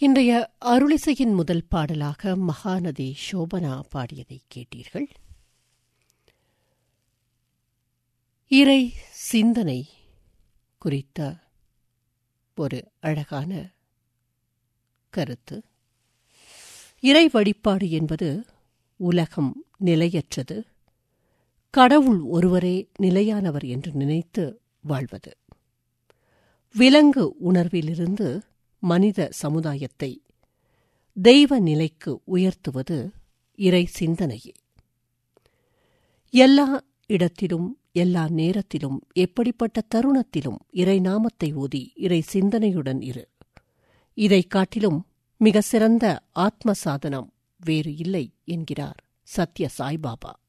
இன்றைய அருளிசையின் முதல் பாடலாக மகாநதி சோபனா பாடியதை கேட்டீர்கள் இறை சிந்தனை குறித்த ஒரு அழகான கருத்து இறை வழிபாடு என்பது உலகம் நிலையற்றது கடவுள் ஒருவரே நிலையானவர் என்று நினைத்து வாழ்வது விலங்கு உணர்விலிருந்து மனித சமுதாயத்தை தெய்வ நிலைக்கு உயர்த்துவது இறை சிந்தனையே எல்லா இடத்திலும் எல்லா நேரத்திலும் எப்படிப்பட்ட தருணத்திலும் இறை நாமத்தை ஓதி இறை சிந்தனையுடன் இரு இதைக் காட்டிலும் மிக சிறந்த ஆத்ம சாதனம் வேறு இல்லை என்கிறார் சத்ய சாய்பாபா